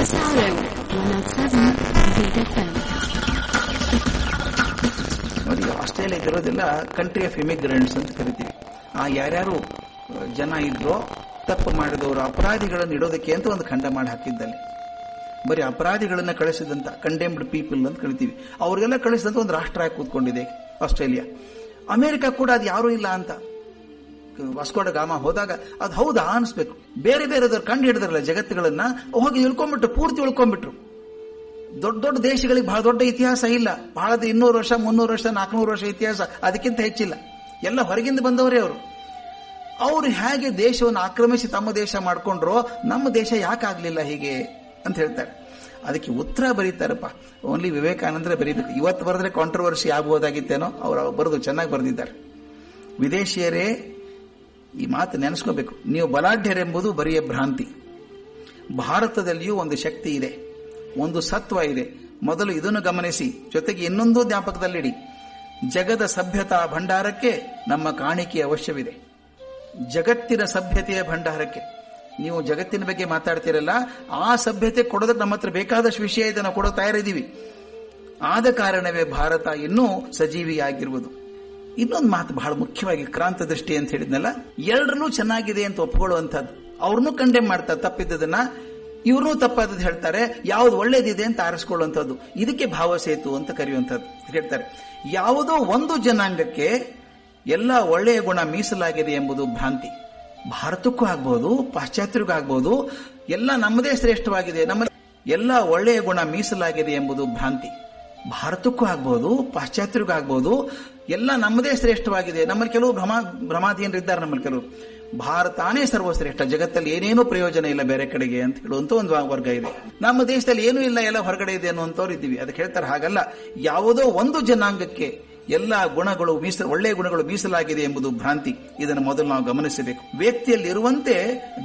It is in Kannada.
SRO 107 Big FM. ನೋಡಿ ಆಸ್ಟ್ರೇಲಿಯಾದ ಇರೋದೆಲ್ಲ ಕಂಟ್ರಿ ಆಫ್ ಇಮಿಗ್ರೆಂಟ್ಸ್ ಅಂತ ಕರಿತೀವಿ ಆ ಯಾರ್ಯಾರು ಅಹ್, ಜನ ಇದ್ರೋ ತಪ್ಪು ಮಾಡಿದವರು ಅಪರಾಧಿಗಳನ್ನು ಇಡೋದಕ್ಕೆ ಅಂತ ಒಂದು ಖಂಡ ಮಾಡಿ ಹಾಕಿದ್ದಲ್ಲಿ ಬರೀ ಅಪರಾಧಿಗಳನ್ನ ಕಳಿಸಿದಂತ ಕಂಡೆಮ್ಡ್ ಪೀಪಲ್ ಅಂತ ಕರಿತೀವಿ ಅವ್ರಿಗೆಲ್ಲ ಕಳಿಸಿದಂತ ಒಂದು ರಾಷ್ಟ್ರ ಆಗಿ ಕೂತ್ಕೊಂಡಿದೆ ಆಸ್ಟ್ರೇಲಿಯಾ ಅಮೆರಿಕ ಕೂಡ ಅದು ಯಾರೂ ಇಲ್ಲ ಅಂತ ವಾಸ್ಕೋಡ ಗಾಮ ಹೋದಾಗ ಅದು ಹೌದಾ ಅನ್ಸ್ಬೇಕು ಬೇರೆ ಬೇರೆದವ್ರು ಕಂಡು ಹಿಡಿದ್ರಲ್ಲ ಜಗತ್ತುಗಳನ್ನ ಹೋಗಿ ಇಳ್ಕೊಂಡ್ಬಿಟ್ರು ಪೂರ್ತಿ ಇಳ್ಕೊಂಡ್ಬಿಟ್ರು ದೊಡ್ಡ ದೊಡ್ಡ ದೇಶಗಳಿಗೆ ಬಹಳ ದೊಡ್ಡ ಇತಿಹಾಸ ಇಲ್ಲ ಬಹಳ ಇನ್ನೂರು ವರ್ಷ ಮುನ್ನೂರು ವರ್ಷ ನಾಲ್ಕುನೂರು ವರ್ಷ ಇತಿಹಾಸ ಅದಕ್ಕಿಂತ ಹೆಚ್ಚಿಲ್ಲ ಎಲ್ಲ ಹೊರಗಿಂದ ಬಂದವರೇ ಅವರು ಅವರು ಹೇಗೆ ದೇಶವನ್ನು ಆಕ್ರಮಿಸಿ ತಮ್ಮ ದೇಶ ಮಾಡ್ಕೊಂಡ್ರೋ ನಮ್ಮ ದೇಶ ಯಾಕಾಗ್ಲಿಲ್ಲ ಹೀಗೆ ಅಂತ ಹೇಳ್ತಾರೆ ಅದಕ್ಕೆ ಉತ್ತರ ಬರೀತಾರಪ್ಪ ಓನ್ಲಿ ವಿವೇಕಾನಂದರೇ ಬರೀಬೇಕು ಇವತ್ತು ಬರೆದ್ರೆ ಕಾಂಟ್ರವರ್ಸಿ ಆಗ್ಬೋದಾಗಿತ್ತೇನೋ ಅವರು ಬರೆದು ಚೆನ್ನಾಗಿ ಬರೆದಿದ್ದಾರೆ ವಿದೇಶಿಯರೇ ಈ ಮಾತು ನೆನೆಸ್ಕೋಬೇಕು ನೀವು ಬಲಾಢ್ಯರೆಂಬುದು ಬರಿಯ ಭ್ರಾಂತಿ ಭಾರತದಲ್ಲಿಯೂ ಒಂದು ಶಕ್ತಿ ಇದೆ ಒಂದು ಸತ್ವ ಇದೆ ಮೊದಲು ಇದನ್ನು ಗಮನಿಸಿ ಜೊತೆಗೆ ಇನ್ನೊಂದು ಜ್ಞಾಪಕದಲ್ಲಿಡಿ ಜಗದ ಸಭ್ಯತಾ ಭಂಡಾರಕ್ಕೆ ನಮ್ಮ ಕಾಣಿಕೆ ಅವಶ್ಯವಿದೆ ಜಗತ್ತಿನ ಸಭ್ಯತೆಯ ಭಂಡಾರಕ್ಕೆ ನೀವು ಜಗತ್ತಿನ ಬಗ್ಗೆ ಮಾತಾಡ್ತಿರಲ್ಲ ಆ ಸಭ್ಯತೆ ಕೊಡೋದಕ್ಕೆ ನಮ್ಮ ಹತ್ರ ಬೇಕಾದಷ್ಟು ವಿಷಯ ಇದೆ ನಾವು ಕೊಡೋ ತಯಾರಿದ್ದೀವಿ ಆದ ಕಾರಣವೇ ಭಾರತ ಇನ್ನೂ ಸಜೀವಿಯಾಗಿರುವುದು ಇನ್ನೊಂದು ಮಾತು ಬಹಳ ಮುಖ್ಯವಾಗಿ ಕ್ರಾಂತ ದೃಷ್ಟಿ ಅಂತ ಹೇಳಿದ್ನಲ್ಲ ಎರಡನ್ನೂ ಚೆನ್ನಾಗಿದೆ ಅಂತ ಒಪ್ಕೊಳ್ಳುವಂಥದ್ದು ಅವ್ರನ್ನೂ ಕಂಡೆಮ್ ಮಾಡ್ತಾರೆ ತಪ್ಪಿದ್ದದನ್ನ ಇವ್ರನ್ನೂ ತಪ್ಪಾದದ್ದು ಹೇಳ್ತಾರೆ ಯಾವ್ದು ಒಳ್ಳೇದಿದೆ ಅಂತ ಆರಿಸ್ಕೊಳ್ಳುವಂಥದ್ದು ಇದಕ್ಕೆ ಭಾವಸೇತು ಅಂತ ಕರೆಯುವಂಥದ್ದು ಹೇಳ್ತಾರೆ ಯಾವುದೋ ಒಂದು ಜನಾಂಗಕ್ಕೆ ಎಲ್ಲ ಒಳ್ಳೆಯ ಗುಣ ಮೀಸಲಾಗಿದೆ ಎಂಬುದು ಭ್ರಾಂತಿ ಭಾರತಕ್ಕೂ ಆಗ್ಬಹುದು ಪಾಶ್ಚಾತ್ಯರಿಗೂ ಆಗ್ಬಹುದು ಎಲ್ಲ ನಮ್ಮದೇ ಶ್ರೇಷ್ಠವಾಗಿದೆ ನಮ್ಮ ಎಲ್ಲ ಒಳ್ಳೆಯ ಗುಣ ಮೀಸಲಾಗಿದೆ ಎಂಬುದು ಭ್ರಾಂತಿ ಭಾರತಕ್ಕೂ ಆಗ್ಬಹುದು ಪಾಶ್ಚಾತ್ಯರಿಗೂ ಆಗ್ಬಹುದು ಎಲ್ಲ ನಮ್ಮದೇ ಶ್ರೇಷ್ಠವಾಗಿದೆ ನಮ್ಮಲ್ಲಿ ಕೆಲವು ಭ್ರಮ ಭ್ರಮಾಧೀನರಿದ್ದಾರೆ ನಮ್ಮಲ್ಲಿ ಕೆಲವು ಭಾರತಾನೇ ಸರ್ವಶ್ರೇಷ್ಠ ಜಗತ್ತಲ್ಲಿ ಏನೇನೂ ಪ್ರಯೋಜನ ಇಲ್ಲ ಬೇರೆ ಕಡೆಗೆ ಅಂತ ಹೇಳುವಂತ ಒಂದು ವರ್ಗ ಇದೆ ನಮ್ಮ ದೇಶದಲ್ಲಿ ಏನೂ ಇಲ್ಲ ಎಲ್ಲ ಹೊರಗಡೆ ಇದೆ ಅನ್ನುವಂಥವ್ರು ಇದ್ದೀವಿ ಅದಕ್ಕೆ ಹೇಳ್ತಾರೆ ಹಾಗಲ್ಲ ಯಾವುದೋ ಒಂದು ಜನಾಂಗಕ್ಕೆ ಎಲ್ಲ ಗುಣಗಳು ಮೀಸ ಒಳ್ಳೆಯ ಗುಣಗಳು ಮೀಸಲಾಗಿದೆ ಎಂಬುದು ಭ್ರಾಂತಿ ಇದನ್ನು ಮೊದಲು ನಾವು ಗಮನಿಸಬೇಕು ವ್ಯಕ್ತಿಯಲ್ಲಿ ಇರುವಂತೆ